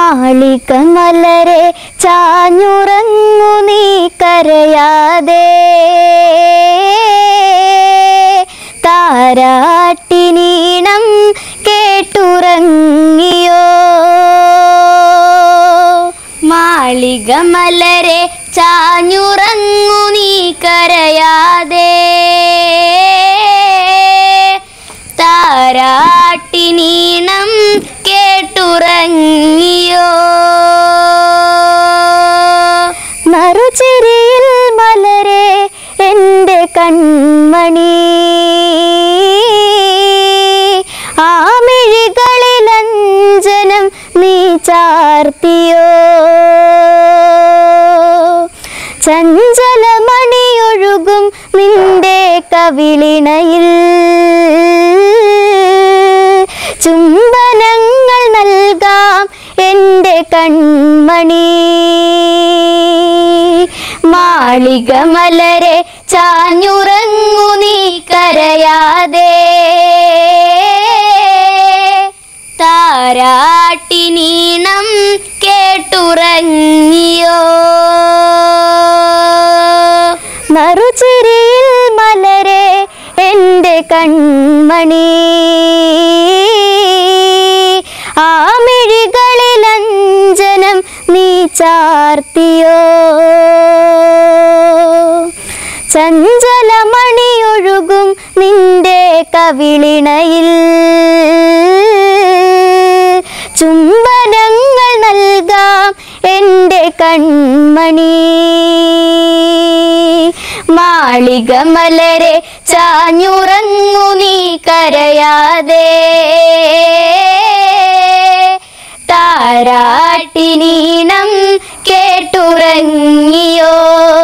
മാളിക മലരെ ചാഞ്ഞുറങ്ങു നീ കരയാതെ താരാട്ടിനീണം കേട്ടുറങ്ങിയോ മാളിക മലരെ ചാഞ്ഞുറങ്ങു നീ കരയാതെ താരാട്ടിനീണം കേട്ടുറങ്ങിയോ നറുചിരിയിൽ മലരെ എൻ്റെ കൺമണി ആമിഴികളിലഞ്ജനം നീ ചാർത്തിയോ ചഞ്ചലമണിയൊഴുകും നിന്റെ കവിളിണയിൽ ചുംബനങ്ങൾ നൽകാം എൻ്റെ കൺമണി മാളിക മലരെ ചാഞ്ഞുറങ്ങു നീ കരയാതെ താരാട്ടിനീണം കേട്ടുറങ്ങിയോ നറുചിരിയിൽ മലരെ എൻ്റെ കൺമണി ആമിഴികളിലഞ്ജനം നീ ചാർത്തിയോ ചഞ്ചലമണിയൊഴുകും നിന്റെ കവിളിണയിൽ ചുംബനങ്ങൾ നൽകാം എൻ്റെ കൺമണി മാളിക മലരെ ചാഞ്ഞുറങ്ങു നീ കരയാതെ താരാട്ടിനീണം കേട്ടുറങ്ങിയോ